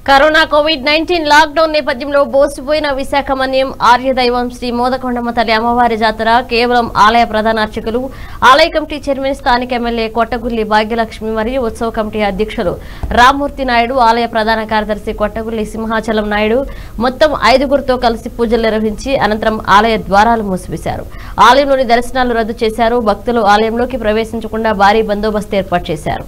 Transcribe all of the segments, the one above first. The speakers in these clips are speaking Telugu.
కరోనా కోవిడ్ నైన్టీన్ లాక్డౌన్ నేపథ్యంలో బోసిపోయిన విశాఖ మన్యం ఆర్యదైవం శ్రీ మోదకొండమ్మ తల్లి అమ్మవారి జాతర కేవలం ఆలయ ప్రధాన అర్చకులు ఆలయ కమిటీ చైర్మన్ స్థానిక ఎమ్మెల్యే కొట్టగుల్లి భాగ్యలక్ష్మి మరియు ఉత్సవ కమిటీ అధ్యక్షులు రామ్మూర్తి నాయుడు ఆలయ ప్రధాన కార్యదర్శి కొట్టగుల్లి సింహాచలం నాయుడు మొత్తం ఐదుగురితో కలిసి పూజలు నిర్వహించి అనంతరం ఆలయ ద్వారాలు మూసివేశారు ఆలయంలోని దర్శనాలు రద్దు చేశారు భక్తులు ఆలయంలోకి ప్రవేశించకుండా భారీ బందోబస్తు ఏర్పాటు చేశారు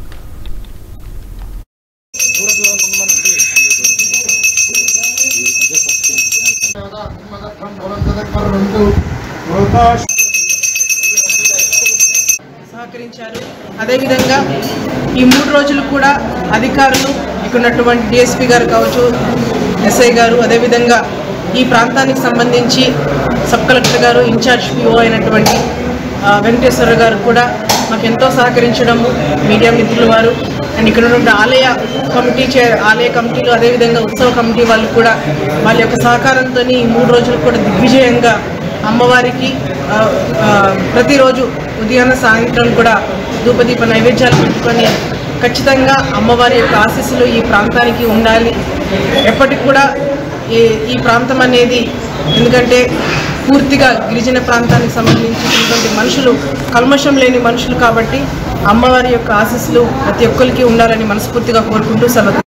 సహకరించారు అదేవిధంగా ఈ మూడు రోజులు కూడా అధికారులు ఇక్కడ ఉన్నటువంటి డిఎస్పీ గారు కావచ్చు ఎస్ఐ గారు అదేవిధంగా ఈ ప్రాంతానికి సంబంధించి సబ్ కలెక్టర్ గారు ఇన్ఛార్జ్ పిఓ అయినటువంటి ఆ, వెంకటేశ్వర గారు కూడా మాకు ఎంతో సహకరించడము మీడియా మిత్రులు వారు అండ్ ఇక్కడ ఉన్నటువంటి ఆలయ కమిటీ చే ఆలయ కమిటీలు అదేవిధంగా ఉత్సవ కమిటీ వాళ్ళు కూడా వాళ్ళ యొక్క సహకారంతో ఈ మూడు రోజులు కూడా దిగ్విజయంగా అమ్మవారికి ఆ, ఆ, ప్రతిరోజు ఉదయాన్న సాయంత్రం కూడా ధూపదీప నైవేద్యాలు పెట్టుకొని ఖచ్చితంగా అమ్మవారి యొక్క ఆశీస్సులు ఈ ప్రాంతానికి ఉండాలి ఎప్పటికి కూడా ఈ ఈ ప్రాంతం అనేది ఎందుకంటే పూర్తిగా గిరిజన ప్రాంతానికి సంబంధించినటువంటి మనుషులు కల్మషం లేని మనుషులు కాబట్టి అమ్మవారి యొక్క ఆశీస్సులు ప్రతి ఒక్కరికి ఉండాలని మనస్ఫూర్తిగా కోరుకుంటూ సెలవు